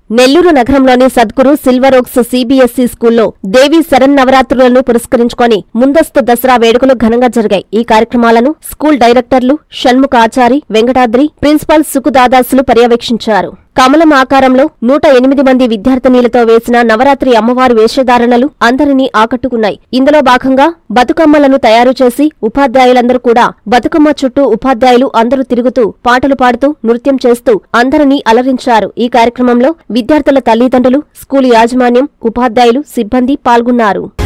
నెల్లూరు నగరంలోని Sadhguru silver ఓక్స్ CBSE స్కూల్లో దేవి శరన్నవరాత్రులను పురస్కరించుకొని ముందస్తు దసరా వేడుకలు ఘనంగా జరిగాయి ఈ కార్యక్రమాలను స్కూల్ డైరెక్టర్లు షణ్ముఖ ఆచారి వెంకటాద్రి ప్రిన్సిపాల్ సుకుదాదాసులు పర్యవేక్షించారు కమలం ఆకారంలో నూట ఎనిమిది మంది విద్యార్థినీలతో వేసిన నవరాత్రి అమ్మవారి వేషధారణలు అందరినీ ఆకట్టుకున్నాయి ఇందులో భాగంగా బతుకమ్మలను తయారు చేసి ఉపాధ్యాయులందరూ కూడా బతుకమ్మ చుట్టూ ఉపాధ్యాయులు అందరూ తిరుగుతూ పాటలు పాడుతూ నృత్యం చేస్తూ అందరినీ అలరించారు ఈ కార్యక్రమంలో విద్యార్థుల తల్లిదండ్రులు స్కూలు యాజమాన్యం ఉపాధ్యాయులు సిబ్బంది పాల్గొన్నారు